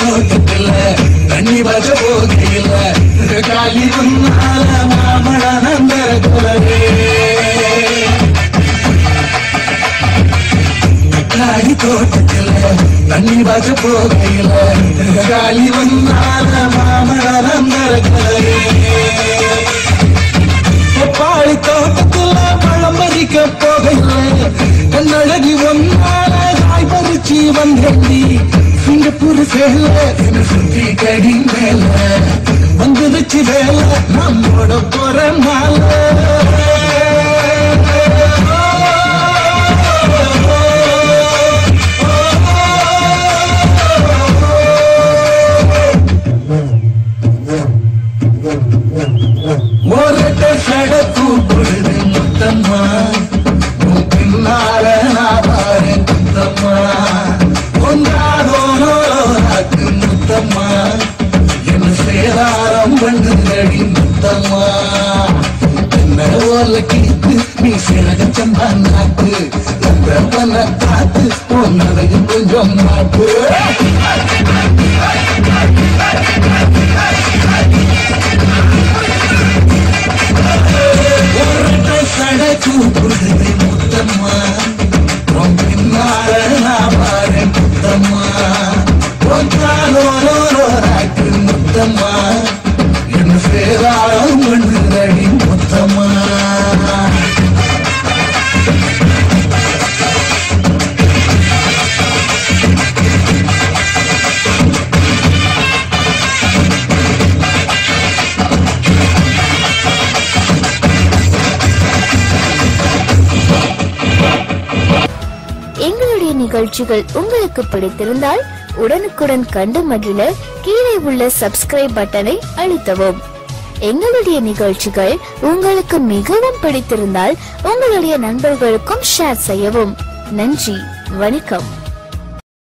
தோட்டத்துல தண்ணி வச்ச போகையில காலி முன்னால மாமழ நந்தர குலவே காலி தோட்டத்துல தண்ணி வச்ச போகையில காலி முன்னால மாமழ நந்தர குலவே பாடி தோட்டத்துல பழம் பறிக்க போகையில கண்ணழகி ஒன்னால காய் பறிச்சு வந்தி சிங்கப்பூர் சேல என்ன சுத்தி கடி மேல வந்துருச்சு வேலை நம்மோட போற மாலை ஒரட்ட சடத்து பொழுது முத்தம்மா உன் பின்னால நான் பாரு முத்தம்மா ஒன்றாதோராக்கு முத்தம்மா என்ன சேதாரம் பண்ணுங்கடி முத்தம்மா என்ன ஓல கிழித்து நீ சிறக சம்பா நாக்கு பண்ண காத்து உன்னதையும் கொஞ்சம் மாட்டு ஒரட்ட சடத்து பொழுது முத்தம்மா உன் பின்னால நான் பாரு முத்தம்மா ஒன்றாதோராக்கு முத்தம்மா என்ன சேதாரம் பண்ணுங்கடி முத்தம்மா எங்களுடைய நிகழ்ச்சிகள் உங்களுக்கு பிடித்திருந்தால் உடனுக்குடன் கண்டு மகிழ கீழே உள்ள சப்ஸ்கிரைப் பட்டனை அழுத்தவும் எங்களுடைய நிகழ்ச்சிகள் உங்களுக்கு மிகவும் பிடித்திருந்தால் உங்களுடைய நண்பர்களுக்கும் ஷேர் செய்யவும் நன்றி வணக்கம்